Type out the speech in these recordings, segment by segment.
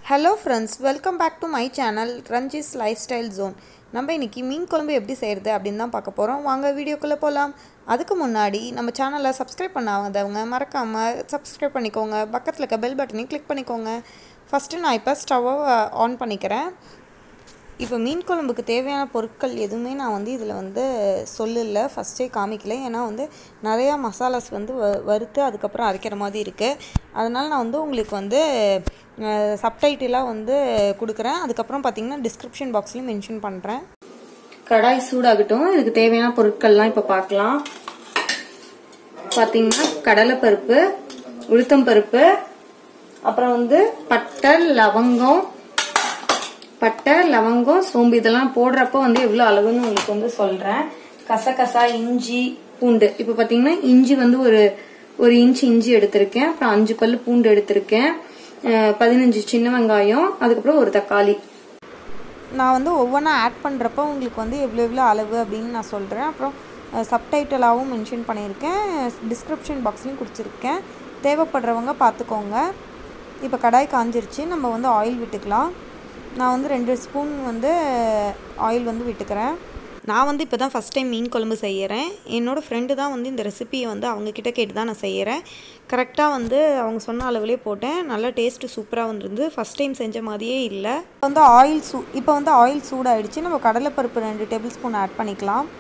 hello friends welcome back to my channel Ranjis lifestyle zone நம்ம இன்றைக்கி மீன் குழம்பு எப்படி செய்கிறது அப்படின்னு தான் பார்க்க போகிறோம் வாங்க வீடியோக்குள்ளே போகலாம் அதுக்கு முன்னாடி நம்ம சேனலை சப்ஸ்கிரைப் பண்ணாதவங்க மறக்காமல் சப்ஸ்கிரைப் பண்ணிக்கோங்க பக்கத்தில் இருக்க பெல் பட்டனையும் கிளிக் பண்ணிக்கோங்க ஃபஸ்ட்டு நான் இப்போ ஸ்டவ்வை ஆன் பண்ணிக்கிறேன் இப்போ மீன் குழம்புக்கு தேவையான பொருட்கள் எதுவுமே நான் வந்து இதில் வந்து சொல்லல ஃபஸ்ட்டே காமிக்கல ஏன்னா வந்து நிறையா மசாலாஸ் வந்து வ வறுத்து அதுக்கப்புறம் அரைக்கிற மாதிரி இருக்குது அதனால் நான் வந்து உங்களுக்கு வந்து சப்டைட்டிலாக வந்து கொடுக்குறேன் அதுக்கப்புறம் பார்த்தீங்கன்னா டிஸ்கிரிப்ஷன் பாக்ஸ்லையும் மென்ஷன் பண்ணுறேன் கடாய் சூடாகட்டும் இதுக்கு தேவையான பொருட்கள்லாம் இப்போ பார்க்கலாம் பார்த்தீங்கன்னா கடலைப்பருப்பு உளுத்தம்பருப்பு அப்புறம் வந்து பட்டை லவங்கம் பட்டை லவங்கம் சோம்பு இதெல்லாம் போடுறப்ப வந்து எவ்வளோ அளவுன்னு உங்களுக்கு வந்து சொல்றேன் கசகசா இஞ்சி பூண்டு இப்போ பார்த்தீங்கன்னா இஞ்சி வந்து ஒரு ஒரு இன்ச் இஞ்சி எடுத்திருக்கேன் அப்புறம் அஞ்சு பல்லு பூண்டு எடுத்திருக்கேன் பதினஞ்சு சின்ன வெங்காயம் அதுக்கப்புறம் ஒரு தக்காளி நான் வந்து ஒவ்வொன்றா ஆட் பண்ணுறப்ப உங்களுக்கு வந்து எவ்வளோ எவ்வளோ அளவு அப்படின்னு நான் சொல்கிறேன் அப்புறம் சப்டைட்டலாகவும் மென்ஷன் பண்ணியிருக்கேன் டிஸ்கிரிப்ஷன் பாக்ஸ்லையும் கொடுத்துருக்கேன் தேவைப்படுறவங்க பார்த்துக்கோங்க இப்போ கடாய் காஞ்சிருச்சு நம்ம வந்து ஆயில் விட்டுக்கலாம் நான் வந்து ரெண்டு ஸ்பூன் வந்து ஆயில் வந்து விட்டுக்கிறேன் நான் வந்து இப்போ தான் ஃபஸ்ட் டைம் மீன் குழம்பு செய்கிறேன் என்னோடய ஃப்ரெண்டு தான் வந்து இந்த ரெசிபியை வந்து அவங்கக்கிட்ட கேட்டு தான் நான் செய்கிறேன் கரெக்டாக வந்து அவங்க சொன்ன அளவுலேயே போட்டேன் நல்லா டேஸ்ட்டு சூப்பராக வந்துருந்து ஃபஸ்ட் டைம் செஞ்ச மாதிரியே இல்லை வந்து ஆயில் சூ இப்போ வந்து ஆயில் சூடாகிடுச்சு நம்ம கடலைப்பருப்பு ரெண்டு டேபிள் ஸ்பூன் ஆட் பண்ணிக்கலாம்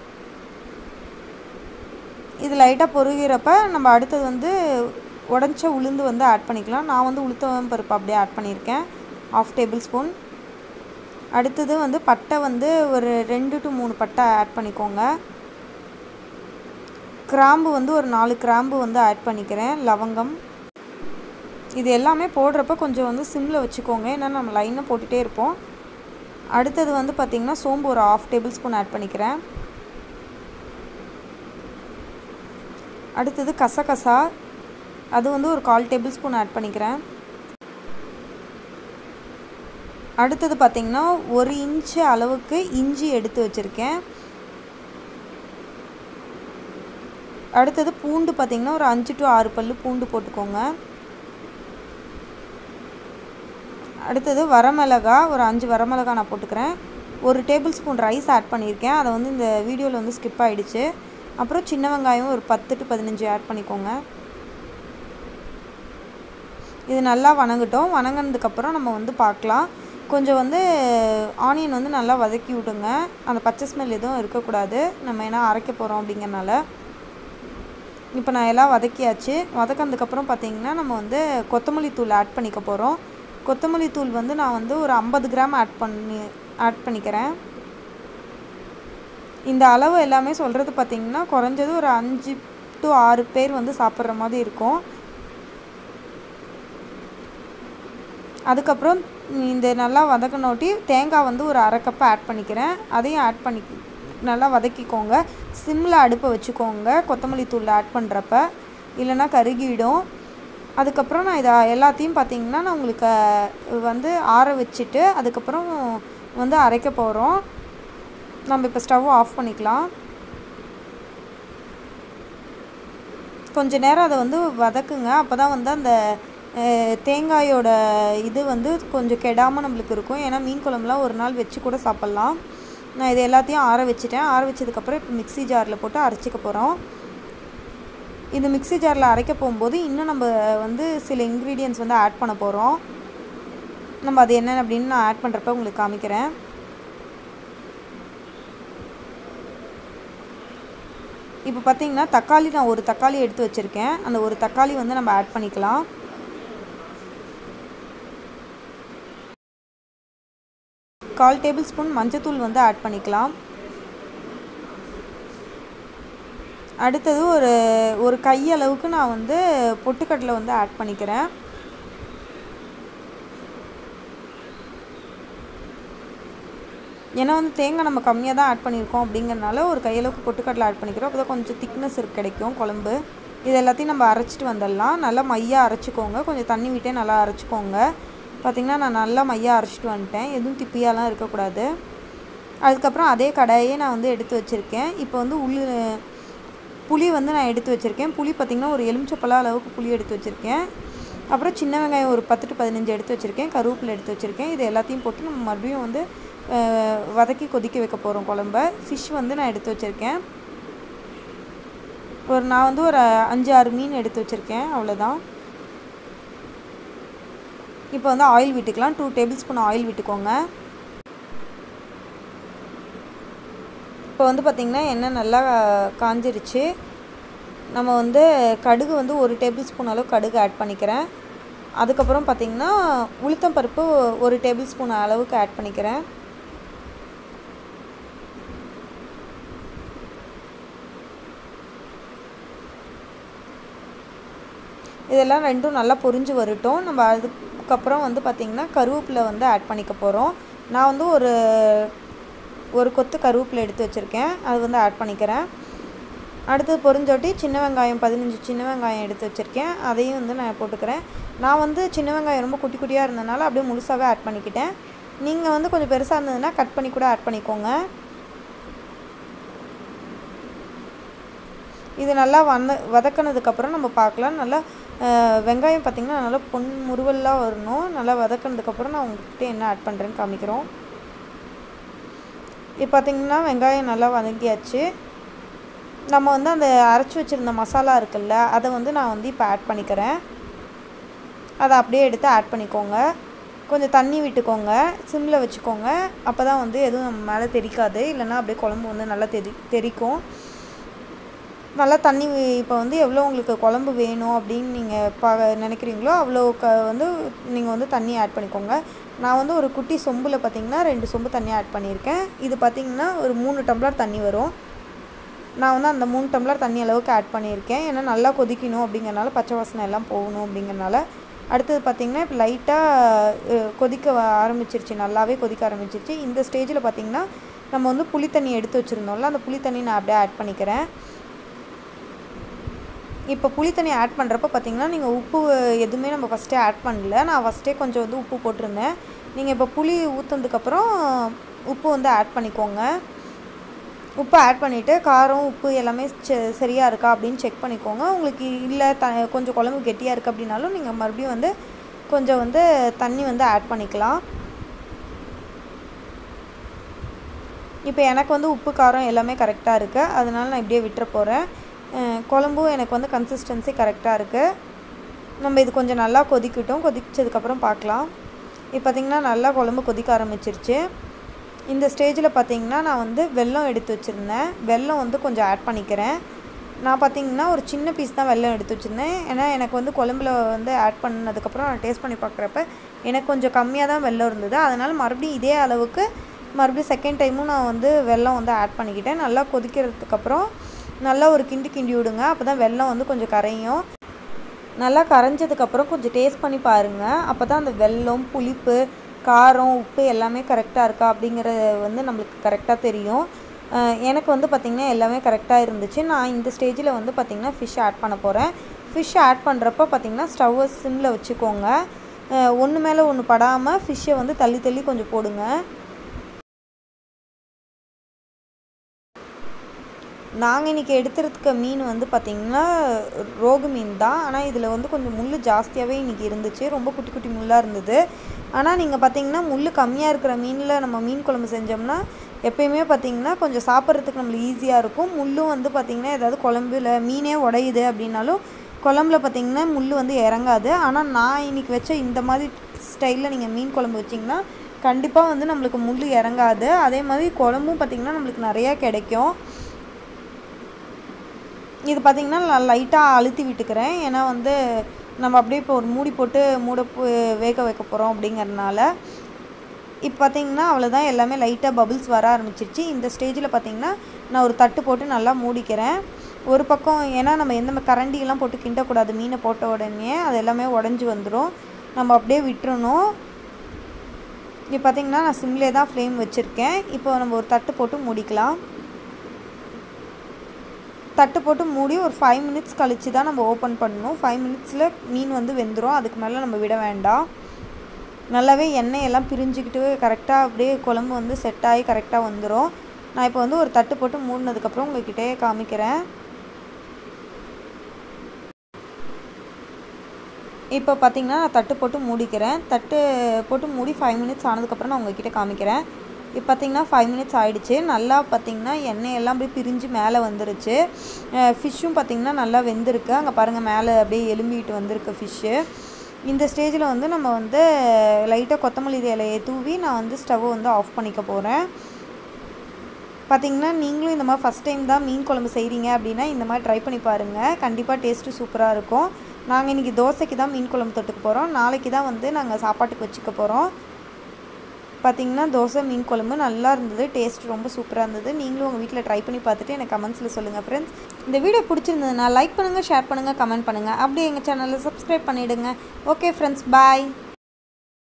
இது லைட்டாக பொருகிறப்ப நம்ம அடுத்தது வந்து உடஞ்ச உளுந்து வந்து ஆட் பண்ணிக்கலாம் நான் வந்து உளுத்தம் பருப்பு அப்படியே ஆட் பண்ணியிருக்கேன் ஆஃப் டேபிள் ஸ்பூன் அடுத்தது வந்து பட்டை வந்து ஒரு ரெண்டு டு மூணு பட்டை ஆட் பண்ணிக்கோங்க கிராம்பு வந்து ஒரு நாலு கிராம்பு வந்து ஆட் பண்ணிக்கிறேன் லவங்கம் இது எல்லாமே போடுறப்ப கொஞ்சம் வந்து சிம்மில் வச்சுக்கோங்க ஏன்னா நம்ம லைனாக போட்டுகிட்டே இருப்போம் அடுத்தது வந்து பார்த்திங்கன்னா சோம்பு ஒரு ஆஃப் டேபிள் ஸ்பூன் ஆட் பண்ணிக்கிறேன் அடுத்தது கசகசா அது வந்து ஒரு கால் டேபிள் ஸ்பூன் ஆட் பண்ணிக்கிறேன் அடுத்தது பார்த்திங்கன்னா ஒரு இன்ச்சு அளவுக்கு இஞ்சி எடுத்து வச்சுருக்கேன் அடுத்தது பூண்டு பார்த்திங்கன்னா ஒரு அஞ்சு டு ஆறு பல்லு பூண்டு போட்டுக்கோங்க அடுத்தது வரமிளகா ஒரு அஞ்சு வரமிளகா நான் போட்டுக்கிறேன் ஒரு டேபிள் ஸ்பூன் ரைஸ் ஆட் பண்ணியிருக்கேன் அதை வந்து இந்த வீடியோவில் வந்து ஸ்கிப் ஆகிடுச்சு அப்புறம் சின்ன வெங்காயம் ஒரு பத்து டு பதினஞ்சு ஆட் பண்ணிக்கோங்க இது நல்லா வணங்கட்டும் வணங்கினதுக்கப்புறம் நம்ம வந்து பார்க்கலாம் கொஞ்சம் வந்து ஆனியன் வந்து நல்லா வதக்கி விடுங்க அந்த பச்சை ஸ்மெல் எதுவும் இருக்கக்கூடாது நம்ம ஏன்னா அரைக்க போகிறோம் அப்படிங்கிறனால இப்போ நான் எல்லாம் வதக்கியாச்சு வதக்கினதுக்கப்புறம் பார்த்திங்கன்னா நம்ம வந்து கொத்தமல்லி தூள் ஆட் பண்ணிக்க போகிறோம் கொத்தமல்லி தூள் வந்து நான் வந்து ஒரு ஐம்பது கிராம் ஆட் பண்ணி ஆட் பண்ணிக்கிறேன் இந்த அளவு எல்லாமே சொல்கிறது பார்த்திங்கன்னா குறைஞ்சது ஒரு அஞ்சு டு ஆறு பேர் வந்து சாப்பிட்ற மாதிரி இருக்கும் அதுக்கப்புறம் இந்த நல்லா வதக்கினோட்டி தேங்காய் வந்து ஒரு அரை கப்பு ஆட் பண்ணிக்கிறேன் அதையும் ஆட் பண்ணி நல்லா வதக்கிக்கோங்க சிம்மில் அடுப்பை வச்சுக்கோங்க கொத்தமல்லி தூள் ஆட் பண்ணுறப்ப இல்லைன்னா கருகிடும் அதுக்கப்புறம் நான் இதை எல்லாத்தையும் பார்த்திங்கன்னா நான் உங்களுக்கு வந்து ஆற வச்சுட்டு அதுக்கப்புறம் வந்து அரைக்க போகிறோம் நம்ம இப்போ ஸ்டவ் ஆஃப் பண்ணிக்கலாம் கொஞ்ச நேரம் அதை வந்து வதக்குங்க அப்போ தான் வந்து அந்த தேங்காயோட இது வந்து கொஞ்சம் கெடாமல் நம்மளுக்கு இருக்கும் ஏன்னா மீன் குழம்புலாம் ஒரு நாள் வச்சு கூட சாப்பிட்லாம் நான் இது எல்லாத்தையும் ஆற வச்சுட்டேன் ஆற வச்சதுக்கப்புறம் இப்போ மிக்ஸி ஜாரில் போட்டு அரைச்சிக்க போகிறோம் இந்த மிக்ஸி ஜாரில் அரைக்க போகும்போது இன்னும் நம்ம வந்து சில இன்க்ரீடியன்ஸ் வந்து ஆட் பண்ண போகிறோம் நம்ம அது என்னென்ன அப்படின்னு நான் ஆட் பண்ணுறப்ப உங்களுக்கு காமிக்கிறேன் இப்போ பார்த்தீங்கன்னா தக்காளி நான் ஒரு தக்காளி எடுத்து வச்சுருக்கேன் அந்த ஒரு தக்காளி வந்து நம்ம ஆட் பண்ணிக்கலாம் கால் டேபிள் ஸ்பூன் மஞ்சத்தூள் வந்து ஆட் பண்ணிக்கலாம் அடுத்தது ஒரு ஒரு கையளவுக்கு நான் வந்து பொட்டுக்கடலை வந்து ஆட் பண்ணிக்கிறேன் ஏன்னா வந்து தேங்காய் நம்ம கம்மியாக தான் ஆட் பண்ணியிருக்கோம் அப்படிங்கிறனால ஒரு கையளவுக்கு பொட்டுக்கடலை ஆட் பண்ணிக்கிறோம் அப்போ தான் கொஞ்சம் திக்னஸ் கிடைக்கும் குழம்பு இது எல்லாத்தையும் நம்ம அரைச்சிட்டு வந்துடலாம் நல்லா மையாக அரைச்சிக்கோங்க கொஞ்சம் தண்ணி விட்டே நல்லா அரைச்சிக்கோங்க பார்த்திங்கன்னா நான் நல்லா மையாக அரைச்சிட்டு வந்துட்டேன் எதுவும் திப்பியாலாம் இருக்கக்கூடாது அதுக்கப்புறம் அதே கடாயே நான் வந்து எடுத்து வச்சுருக்கேன் இப்போ வந்து உள்ள புளி வந்து நான் எடுத்து வச்சுருக்கேன் புளி பார்த்திங்கன்னா ஒரு எலுமிச்சப்பழ அளவுக்கு புளி எடுத்து வச்சுருக்கேன் அப்புறம் சின்ன வெங்காயம் ஒரு பத்து டு பதினஞ்சு எடுத்து வச்சுருக்கேன் கருவேப்பிலை எடுத்து வச்சுருக்கேன் இது எல்லாத்தையும் போட்டு நம்ம மறுபடியும் வந்து அஹ், வதக்கி கொதிக்க வைக்க போகிறோம் குழம்ப ஃபிஷ் வந்து நான் எடுத்து வச்சுருக்கேன் ஒரு நான் வந்து ஒரு அஞ்சு ஆறு மீன் எடுத்து வச்சுருக்கேன் அவ்வளோதான் இப்போ வந்து ஆயில் விட்டுக்கலாம் டூ டேபிள் ஸ்பூன் ஆயில் விட்டுக்கோங்க இப்போ வந்து பார்த்திங்கன்னா எண்ணெய் நல்லா காஞ்சிருச்சு நம்ம வந்து கடுகு வந்து ஒரு டேபிள் ஸ்பூன் அளவு கடுகு ஆட் பண்ணிக்கிறேன் அதுக்கப்புறம் பார்த்திங்கன்னா உளுத்தம் பருப்பு ஒரு டேபிள் ஸ்பூன் அளவுக்கு ஆட் பண்ணிக்கிறேன் இதெல்லாம் ரெண்டும் நல்லா பொரிஞ்சு வரட்டும் நம்ம அதுக்கப்புறம் வந்து பார்த்திங்கன்னா கருவேப்பிலை வந்து ஆட் பண்ணிக்க போகிறோம் நான் வந்து ஒரு ஒரு கொத்து கருவேப்பிலை எடுத்து வச்சுருக்கேன் அது வந்து ஆட் பண்ணிக்கிறேன் அடுத்தது பொரிஞ்சோட்டி சின்ன வெங்காயம் பதினஞ்சு சின்ன வெங்காயம் எடுத்து வச்சுருக்கேன் அதையும் வந்து நான் போட்டுக்கிறேன் நான் வந்து சின்ன வெங்காயம் ரொம்ப குட்டி குட்டியாக இருந்ததுனால அப்படியே முழுசாகவே ஆட் பண்ணிக்கிட்டேன் நீங்கள் வந்து கொஞ்சம் பெருசாக இருந்ததுன்னா கட் பண்ணி கூட ஆட் பண்ணிக்கோங்க இது நல்லா வந்த வதக்கினதுக்கப்புறம் நம்ம பார்க்கலாம் நல்லா அஹ், வெங்காயம் பார்த்திங்கன்னா நல்லா பொன் முருவலாக வரணும் நல்லா வதக்கினதுக்கப்புறம் நான் உங்கள்கிட்ட என்ன ஆட் பண்ணுறேன்னு காமிக்கிறோம் இப்போ பார்த்திங்கன்னா வெங்காயம் நல்லா வதங்கியாச்சு நம்ம வந்து அந்த அரைச்சி வச்சுருந்த மசாலா இருக்குல்ல அதை வந்து நான் வந்து இப்போ ஆட் பண்ணிக்கிறேன் அதை அப்படியே எடுத்து ஆட் பண்ணிக்கோங்க கொஞ்சம் தண்ணி விட்டுக்கோங்க சிம்மில் வச்சுக்கோங்க அப்போ தான் வந்து எதுவும் நம்ம மேலே தெரிக்காது இல்லைன்னா அப்படியே குழம்பு வந்து நல்லா தெரி தெரிக்கும் நல்லா தண்ணி இப்போ வந்து எவ்வளோ உங்களுக்கு குழம்பு வேணும் அப்படின்னு நீங்கள் பா நினைக்கிறீங்களோ அவ்வளோ க வந்து நீங்கள் வந்து தண்ணி ஆட் பண்ணிக்கோங்க நான் வந்து ஒரு குட்டி சொம்பில் பார்த்தீங்கன்னா ரெண்டு சொம்பு தண்ணி ஆட் பண்ணியிருக்கேன் இது பார்த்தீங்கன்னா ஒரு மூணு டம்ளர் தண்ணி வரும் நான் வந்து அந்த மூணு டம்ளர் தண்ணி அளவுக்கு ஆட் பண்ணியிருக்கேன் ஏன்னா நல்லா கொதிக்கணும் அப்படிங்கறனால பச்சை வாசனை எல்லாம் போகணும் அப்படிங்கறனால அடுத்தது பார்த்திங்கன்னா இப்போ லைட்டாக கொதிக்க வ- ஆரம்பிச்சிருச்சு நல்லாவே கொதிக்க ஆரம்பிச்சிருச்சு இந்த ஸ்டேஜில் பார்த்திங்கன்னா நம்ம வந்து புளி தண்ணி எடுத்து வச்சுருந்தோம்ல அந்த புளி தண்ணி நான் அப்படியே ஆட் பண்ணிக்கிறேன் இப்போ புளி தண்ணி ஆட் பண்ணுறப்ப பார்த்தீங்கன்னா நீங்கள் உப்பு எதுவுமே நம்ம ஃபஸ்ட்டே ஆட் பண்ணல நான் ஃபஸ்ட்டே கொஞ்சம் வந்து உப்பு போட்டிருந்தேன் நீங்கள் இப்போ புளி ஊற்றுனதுக்கப்புறம் உப்பு வந்து ஆட் பண்ணிக்கோங்க உப்பு ஆட் பண்ணிவிட்டு காரம் உப்பு எல்லாமே செ- சரியா இருக்கா அப்படின்னு செக் பண்ணிக்கோங்க உங்களுக்கு இல்லை த கொஞ்சம் குழம்பு கெட்டியாக இருக்குது அப்படின்னாலும் நீங்கள் மறுபடியும் வந்து கொஞ்சம் வந்து தண்ணி வந்து ஆட் பண்ணிக்கலாம் இப்போ எனக்கு வந்து உப்பு காரம் எல்லாமே கரெக்டாக இருக்குது அதனால நான் இப்படியே விட்டுற போகிறேன் குழம்பும் எனக்கு வந்து கன்சிஸ்டன்சி கரெக்டாக இருக்குது நம்ம இது கொஞ்சம் நல்லா கொதிக்கட்டும் கொதிச்சதுக்கப்புறம் பார்க்கலாம் இப்போ பார்த்திங்கன்னா நல்லா குழம்பு கொதிக்க ஆரம்பிச்சிருச்சு இந்த ஸ்டேஜில் பார்த்தீங்கன்னா நான் வந்து வெல்லம் எடுத்து வச்சுருந்தேன் வெல்லம் வந்து கொஞ்சம் ஆட் பண்ணிக்கிறேன் நான் பார்த்தீங்கன்னா ஒரு சின்ன பீஸ் தான் வெல்லம் எடுத்து வச்சுருந்தேன் ஏன்னா எனக்கு வந்து குழம்புல வந்து ஆட் பண்ணதுக்கப்புறம் நான் டேஸ்ட் பண்ணி பார்க்குறப்ப எனக்கு கொஞ்சம் கம்மியாக தான் வெல்லம் இருந்தது அதனால் மறுபடியும் இதே அளவுக்கு மறுபடியும் செகண்ட் டைமும் நான் வந்து வெல்லம் வந்து ஆட் பண்ணிக்கிட்டேன் நல்லா கொதிக்கிறதுக்கப்புறம் நல்லா ஒரு கிண்டு கிண்டி விடுங்க அப்போ தான் வெல்லம் வந்து கொஞ்சம் கரையும் நல்லா கரைஞ்சதுக்கப்புறம் கொஞ்சம் டேஸ்ட் பண்ணி பாருங்கள் அப்போ தான் அந்த வெல்லம் புளிப்பு காரம் உப்பு எல்லாமே கரெக்டாக இருக்கா அப்படிங்கிறது வந்து நம்மளுக்கு கரெக்டாக தெரியும் அஹ் எனக்கு வந்து பார்த்திங்கன்னா எல்லாமே கரெக்டாக இருந்துச்சு நான் இந்த ஸ்டேஜில் வந்து பார்த்திங்கன்னா ஃபிஷ் ஆட் பண்ண போகிறேன் ஃபிஷ் ஆட் பண்ணுறப்ப பார்த்திங்கன்னா ஸ்டவ்வை சிம்மில் வச்சுக்கோங்க ஒன்று மேலே ஒன்று படாமல் ஃபிஷ்ஷை வந்து தள்ளி தள்ளி கொஞ்சம் போடுங்க நாங்கள் இன்றைக்கி எடுத்துருக்க மீன் வந்து பார்த்திங்கன்னா ரோகு மீன் தான் ஆனால் இதில் வந்து கொஞ்சம் முள் ஜாஸ்தியாகவே இன்றைக்கி இருந்துச்சு ரொம்ப குட்டி குட்டி முள்ளாக இருந்தது ஆனால் நீங்கள் பார்த்தீங்கன்னா முள் கம்மியாக இருக்கிற மீனில் நம்ம மீன் குழம்பு செஞ்சோம்னா எப்பயுமே பார்த்திங்கன்னா கொஞ்சம் சாப்பிட்றதுக்கு நம்மளுக்கு ஈஸியாக இருக்கும் முள்ளும் வந்து பார்த்திங்கன்னா ஏதாவது குழம்புல மீனே உடையுது அப்படின்னாலும் குழம்புல பார்த்திங்கன்னா முள் வந்து இறங்காது ஆனால் நான் இன்றைக்கி வச்ச இந்த மாதிரி ஸ்டைலில் நீங்கள் மீன் குழம்பு வச்சிங்கன்னா கண்டிப்பாக வந்து நம்மளுக்கு முள் இறங்காது அதே மாதிரி குழம்பும் பார்த்திங்கன்னா நம்மளுக்கு நிறையா கிடைக்கும் இது பார்த்திங்கன்னா நான் லைட்டாக அழுத்தி விட்டுக்கிறேன் ஏன்னா வந்து நம்ம அப்படியே இப்போ ஒரு மூடி போட்டு மூட போ- வேக வைக்க போகிறோம் அப்படிங்கறதுனால இப்போ பார்த்தீங்கன்னா அவ்வளோதான் எல்லாமே லைட்டாக பபிள்ஸ் வர ஆரம்பிச்சிருச்சு இந்த ஸ்டேஜில் பார்த்தீங்கன்னா நான் ஒரு தட்டு போட்டு நல்லா மூடிக்கிறேன் ஒரு பக்கம் ஏன்னா நம்ம எந்த மா- கரண்டியெல்லாம் போட்டு கிண்டக்கூடாது மீனை போட்ட உடனே அது எல்லாமே உடஞ்சி வந்துடும் நம்ம அப்படியே விட்டுறணும் இப்போ பார்த்தீங்கன்னா நான் சிம்லே தான் ஃப்ளேம் வச்சுருக்கேன் இப்போ நம்ம ஒரு தட்டு போட்டு மூடிக்கலாம் தட்டு போட்டு மூடி ஒரு ஃபைவ் மினிட்ஸ் கழித்து தான் நம்ம ஓப்பன் பண்ணணும் ஃபைவ் மினிட்ஸில் மீன் வந்து வெந்துடும் அதுக்கு மேலே நம்ம விட வேண்டாம் நல்லாவே எண்ணெய் எல்லாம் பிரிஞ்சுக்கிட்டு கரெக்டாக அப்படியே குழம்பு வந்து செட் ஆகி கரெக்டாக வந்துடும் நான் இப்போ வந்து ஒரு தட்டு போட்டு மூடினதுக்கப்புறம் உங்ககிட்டயே காமிக்கிறேன் இப்போ பார்த்தீங்கன்னா நான் தட்டு போட்டு மூடிக்கிறேன் தட்டு போட்டு மூடி ஃபைவ் மினிட்ஸ் ஆனதுக்கப்புறம் நான் உங்ககிட்ட காமிக்கிறேன் இப்போ பார்த்தீங்கன்னா ஃபைவ் மினிட்ஸ் ஆயிடுச்சு நல்லா பார்த்தீங்கன்னா எண்ணெய் எல்லாம் அப்படியே பிரிஞ்சு மேலே வந்துருச்சு ஃபிஷ்ஷும் பார்த்தீங்கன்னா நல்லா வெந்திருக்கு அங்கே பாருங்கள் மேலே அப்படியே எலும்பிட்டு வந்திருக்கு ஃபிஷ்ஷு இந்த ஸ்டேஜில் வந்து நம்ம வந்து லைட்டாக கொத்தமல்லி இலையை தூவி நான் வந்து ஸ்டவ்வை வந்து ஆஃப் பண்ணிக்க போகிறேன் பார்த்தீங்கன்னா நீங்களும் இந்த மாதிரி ஃபஸ்ட் டைம் தான் மீன் குழம்பு செய்கிறீங்க அப்படின்னா இந்த மாதிரி ட்ரை பண்ணி பாருங்கள் கண்டிப்பாக டேஸ்ட்டு சூப்பராக இருக்கும் நாங்கள் இன்றைக்கி தோசைக்கு தான் மீன் குழம்பு தொட்டுக்க போகிறோம் நாளைக்கு தான் வந்து நாங்கள் சாப்பாட்டுக்கு வச்சுக்க போகிறோம் பார்த்தீங்கன்னா தோசை மீன் குழம்பு நல்லா இருந்தது டேஸ்ட் ரொம்ப சூப்பராக இருந்தது நீங்களும் உங்கள் வீட்டில் ட்ரை பண்ணி பார்த்துட்டு எனக்கு கமெண்ட்ஸில் சொல்லுங்கள் ஃப்ரெண்ட்ஸ் இந்த வீடியோ பிடிச்சிருந்ததுன்னா லைக் பண்ணுங்கள் ஷேர் பண்ணுங்கள் கமெண்ட் பண்ணுங்கள் அப்படியே எங்கள் சேனலை சப்ஸ்கிரைப் பண்ணிவிடுங்க ஓகே ஃப்ரெண்ட்ஸ் பாய்